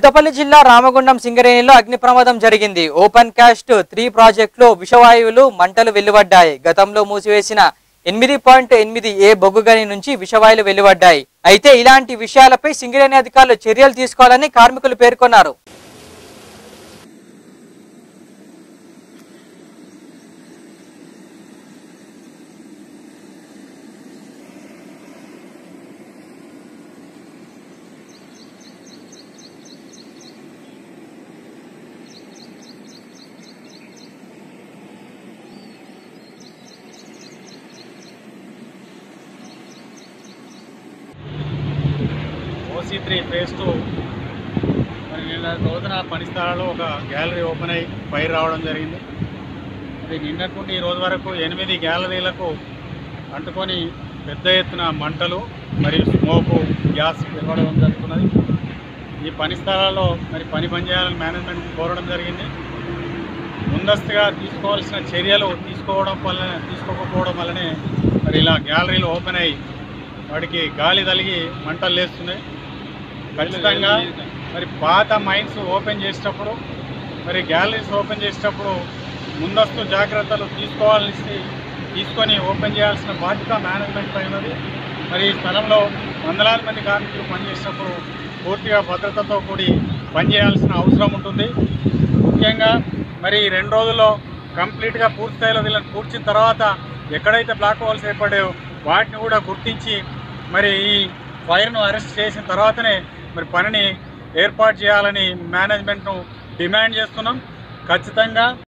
పెద్దపల్లి జిల్లా రామగుండం సింగరేణిలో అగ్ని ప్రమాదం జరిగింది ఓపెన్ కాస్ట్ త్రీ ప్రాజెక్టులో విషవాయువులు మంటలు వెలువడ్డాయి గతంలో మూసివేసిన ఎనిమిది పాయింట్ ఎనిమిది ఏ బొగ్గుగని నుంచి విషవాయువులు వెలువడ్డాయి అయితే ఇలాంటి విషయాలపై సింగరేణి అధికారులు చర్యలు తీసుకోవాలని కార్మికులు పేర్కొన్నారు ఓసీ త్రీ ఫేజ్ టూ మరి నిన్న రోజున పని స్థలాల్లో ఒక గ్యాలరీ ఓపెన్ అయ్యి ఫైర్ రావడం జరిగింది అది నిన్నటి నుండి ఈ రోజు వరకు ఎనిమిది గ్యాలరీలకు అంటుకొని పెద్ద ఎత్తున మంటలు మరియు స్మోకు గ్యాస్ వెలువడడం జరుగుతున్నది ఈ పని స్థలాల్లో మరి పని పని చేయాలని మేనేజ్మెంట్ కోరడం జరిగింది ముందస్తుగా తీసుకోవాల్సిన చర్యలు తీసుకోవడం వల్ల తీసుకోకపోవడం వల్లనే మరి ఇలా గ్యాలరీలు ఓపెన్ అయ్యి వాడికి గాలి తలిగి మంటలు లేస్తున్నాయి ఖచ్చితంగా మరి పాత మైన్స్ ఓపెన్ చేసేటప్పుడు మరి గ్యాలరీస్ ఓపెన్ చేసేటప్పుడు ముందస్తు జాగ్రత్తలు తీసుకోవాల్సి తీసుకొని ఓపెన్ చేయాల్సిన బాధ్యత మేనేజ్మెంట్ పై ఉన్నది మరి ఈ స్థలంలో వందలాది మంది కార్మికులు పనిచేసేటప్పుడు పూర్తిగా భద్రతతో కూడి పనిచేయాల్సిన అవసరం ఉంటుంది ముఖ్యంగా మరి ఈ రెండు రోజుల్లో కంప్లీట్గా పూర్తి స్థాయిలో వీళ్ళని పూడ్చిన తర్వాత ఎక్కడైతే బ్లాక్ హోల్స్ ఏర్పడాయో వాటిని కూడా గుర్తించి మరి ఈ ఫైర్ను అరెస్ట్ చేసిన తర్వాతనే మరి పనిని ఏర్పాటు చేయాలని మేనేజ్మెంట్ను డిమాండ్ చేస్తున్నాం ఖచ్చితంగా